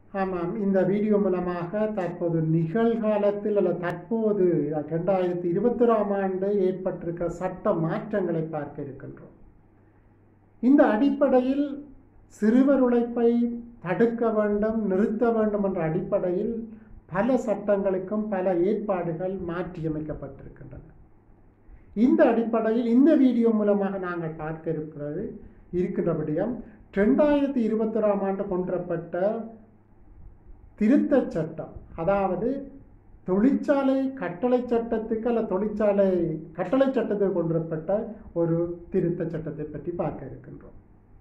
ஆமாம் இந்த வீடியோ மூலமாக தற்போது நிகழ்காலத்தில் அல்லது தற்போது ரெண்டாயிரத்தி இருபத்தொராம் ஆண்டு ஏற்பட்டிருக்கிற சட்ட மாற்றங்களை பார்க்க இருக்கின்றோம் இந்த அடிப்படையில் சிறுவர் உழைப்பை தடுக்க வேண்டும் நிறுத்த வேண்டும் என்ற அடிப்படையில் பல சட்டங்களுக்கும் பல ஏற்பாடுகள் மாற்றியமைக்கப்பட்டிருக்கின்றன இந்த அடிப்படையில் இந்த வீடியோ மூலமாக நாங்கள் பார்க்க இருக்கிறது இருக்கின்ற விடயம் ரெண்டாயிரத்தி இருபத்தொராம் ஆண்டு கொண்டுவரப்பட்ட திருத்தச் சட்டம் அதாவது தொழிற்சாலை கட்டளை சட்டத்துக்கு அல்ல தொழிற்சாலை கட்டளை சட்டத்துக்கு கொண்டுவரப்பட்ட ஒரு திருத்தச் சட்டத்தை பற்றி பார்க்க இருக்கின்றோம்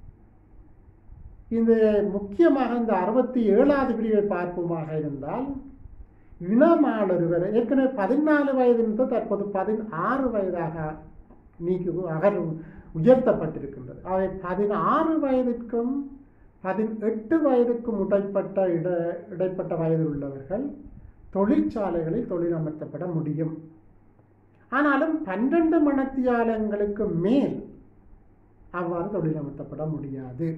இந்த முக்கியமாக இந்த அறுபத்தி ஏழாவது பிரிவை பார்ப்போமாக இருந்தால் இளமாள் ஒருவர் ஏற்கனவே பதினாலு வயதிலிருந்து தற்போது பதினாறு வயதாக நீக்கி அகர் உயர்த்தப்பட்டிருக்கின்றது அவை பதினாறு வயதிற்கும் பதினெட்டு வயதுக்கும் இடைப்பட்ட இட இடைப்பட்ட வயதில் உள்ளவர்கள் தொழிற்சாலைகளில் தொழிலமர்த்தப்பட முடியும் ஆனாலும் பன்னெண்டு மணத்தியாலங்களுக்கு மேல் அவ்வாறு தொழிலமர்த்தப்பட முடியாது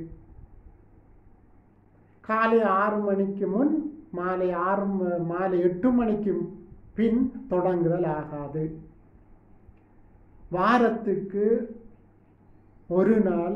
காலை ஆறு மணிக்கு முன் மாலை ஆறு ம- மாலை எட்டு மணிக்கு பின் தொடங்குதல் ஆகாது வாரத்துக்கு ஒரு நாள்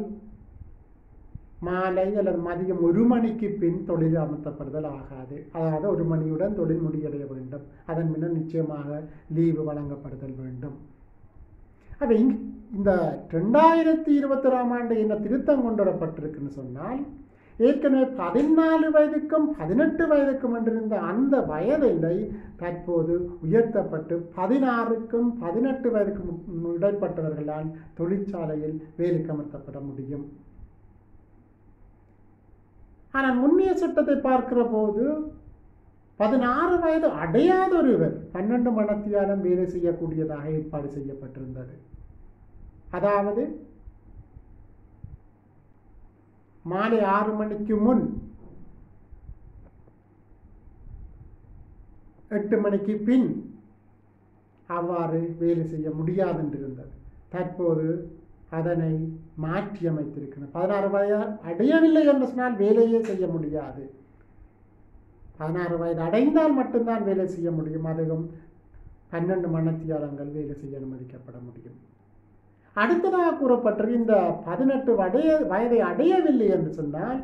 மாலை அல்லது மதியம் ஒரு மணிக்கு பின் தொழில் அமர்த்தப்படுதல் ஆகாது அதாவது ஒரு மணியுடன் தொழில் முடிவடைய வேண்டும் அதன் பின்னர் நிச்சயமாக லீவு வழங்கப்படுதல் வேண்டும் அப்ப இங் இந்த ரெண்டாயிரத்தி இருபத்தொராம் ஆண்டு என்ன திருத்தம் கொண்டு வரப்பட்டிருக்குன்னு சொன்னால் ஏற்கனவே பதினாலு வயதுக்கும் பதினெட்டு வயதுக்கும் என்றிருந்த அந்த வயது எல்லை தற்போது உயர்த்தப்பட்டு பதினாறுக்கும் பதினெட்டு வயதுக்கும் இடைப்பட்டவர்களால் தொழிற்சாலையில் வேலைக்கு அமர்த்தப்பட முடியும் ஆனால் முன்னைய சட்டத்தை பார்க்கிற போது பதினாறு வயது அடையாத ஒருவர் பன்னெண்டு மணத்தியாலம் வேலை செய்யக்கூடியதாக ஏற்பாடு செய்யப்பட்டிருந்தது அதாவது மாலை ஆறு மணிக்கு முன் எட்டு மணிக்கு பின் அவ்வாறு வேலை செய்ய முடியாது என்றிருந்தது தற்போது அதனை மாற்றி அமைத்திருக்கிறது பதினாறு வயது அடையவில்லை என்று சொன்னால் வேலையே செய்ய முடியாது பதினாறு வயது அடைந்தால் மட்டும்தான் வேலை செய்ய முடியும் அதுவும் பன்னெண்டு மணத்தியாலங்கள் வேலை செய்ய அனுமதிக்கப்பட முடியும் அடுத்ததாக கூறப்பட்டிருக்கு இந்த பதினெட்டு வடைய வயதை அடையவில்லை என்று சொன்னால்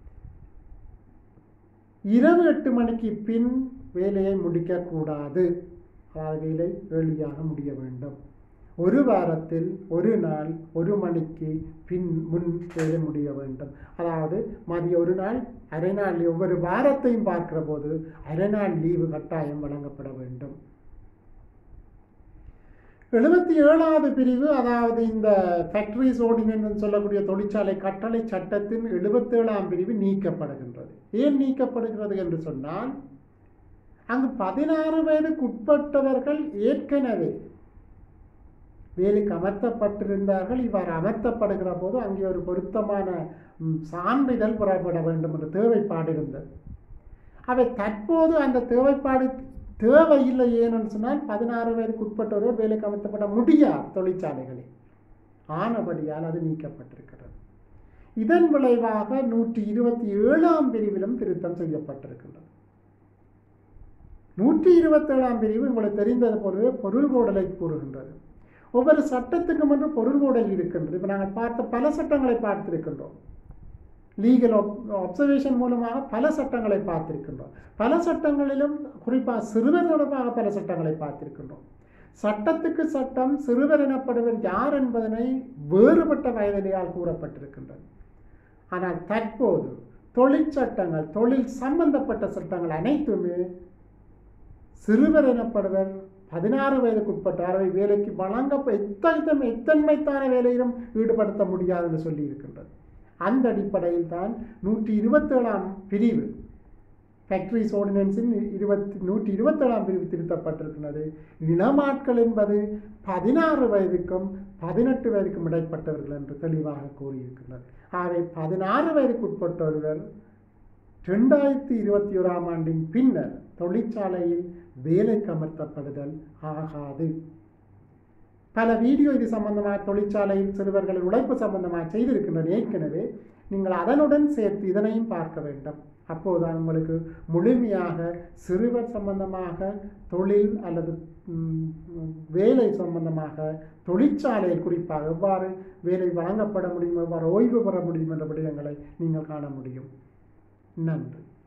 இரவு எட்டு மணிக்கு பின் வேலையை முடிக்கக்கூடாது அதாவது வேலை ஏழியாக முடிய வேண்டும் ஒரு வாரத்தில் ஒரு நாள் ஒரு மணிக்கு பின் முன் வேலை முடிய வேண்டும் அதாவது மதிய ஒரு நாள் அரை நாள் ஒவ்வொரு வாரத்தையும் பார்க்கிற போது அரை நாள் லீவு கட்டாயம் வழங்கப்பட வேண்டும் எழுபத்தி ஏழாவது பிரிவு அதாவது இந்த ஃபேக்டரிஸ் ஆர்டினன்ஸ் சொல்லக்கூடிய தொழிற்சாலை கட்டளை சட்டத்தின் எழுபத்தேழாம் பிரிவு நீக்கப்படுகின்றது ஏன் நீக்கப்படுகிறது என்று சொன்னால் அங்கு பதினாறு வயதுக்கு உட்பட்டவர்கள் ஏற்கனவே வேலைக்கு அமர்த்தப்பட்டிருந்தார்கள் இவ்வாறு அமர்த்தப்படுகிற போது அங்கே ஒரு பொருத்தமான ம், சான்றிதழ் புறப்பட வேண்டும் என்ற தேவைப்பாடு இருந்தது அவை தற்போது அந்த தேவைப்பாடு தேவையில்லை ஏன்னு சொன்னால் பதினாறு வயதுக்கு உட்பட்டவர்கள் வேலைக்கு அமர்த்தப்பட முடியாது தொழிற்சாலைகளில் ஆனபடியால் அது நீக்கப்பட்டிருக்கிறது இதன் விளைவாக நூற்றி இருபத்தி ஏழாம் பிரிவிலும் திருத்தம் செய்யப்பட்டிருக்கின்றது நூற்றி இருபத்தேழாம் பிரிவு உங்களுக்கு தெரிந்தது போலவே பொருள்கோடலை கூறுகின்றது ஒவ்வொரு சட்டத்துக்கும் என்று பொருள்கோடல் இருக்கின்றது இப்போ நாங்கள் பார்த்த பல சட்டங்களை பார்த்திருக்கின்றோம் லீகல் அப்சர்வேஷன் மூலமாக பல சட்டங்களை பார்த்திருக்கின்றோம் பல சட்டங்களிலும் குறிப்பாக சிறுவர் தொடர்பாக பல சட்டங்களை பார்த்திருக்கின்றோம் சட்டத்துக்கு சட்டம் சிறுவர் எனப்படுவர் யார் என்பதனை வேறுபட்ட வயதிலையால் கூறப்பட்டிருக்கின்றது ஆனால் தற்போது தொழிற்சட்டங்கள் தொழில் சம்பந்தப்பட்ட சட்டங்கள் அனைத்துமே சிறுவர் எனப்படுவர் பதினாறு வயதுக்கு உட்பட்ட அறவை வேலைக்கு வழங்க எத்தனை எத்தன்மைத்தான வேலையிலும் ஈடுபடுத்த முடியாது என்று சொல்லி இருக்கின்றது அந்த அடிப்படையில் தான் நூற்றி இருபத்தேழாம் பிரிவு ஃபேக்டரிஸ் ஆர்டினன்ஸின் இருபத்தி நூற்றி இருபத்தேழாம் பிரிவு திருத்தப்பட்டிருக்கிறது இளமாட்கள் என்பது பதினாறு வயதுக்கும் பதினெட்டு வயதுக்கும் இடைப்பட்டவர்கள் என்று தெளிவாக கூறியிருக்கிறது ஆகவே பதினாறு வயதுக்கு உட்பட்ட ஒருவர் ரெண்டாயிரத்தி இருபத்தி ஓராம் ஆண்டின் பின்னர் தொழிற்சாலையில் வேலைக்கு அமர்த்தப்படுதல் ஆகாது பல வீடியோ இது சம்பந்தமாக தொழிற்சாலையில் சிறுவர்களின் உழைப்பு சம்பந்தமாக செய்திருக்கின்றன ஏற்கனவே நீங்கள் அதனுடன் சேர்த்து இதனையும் பார்க்க வேண்டும் அப்போதுதான் உங்களுக்கு முழுமையாக சிறுவர் சம்பந்தமாக தொழில் அல்லது ம், வேலை சம்பந்தமாக தொழிற்சாலையில் குறிப்பாக எவ்வாறு வேலை வழங்கப்பட முடியும் எவ்வாறு ஓய்வு பெற முடியும் என்ற விடயங்களை நீங்கள் காண முடியும் நன்றி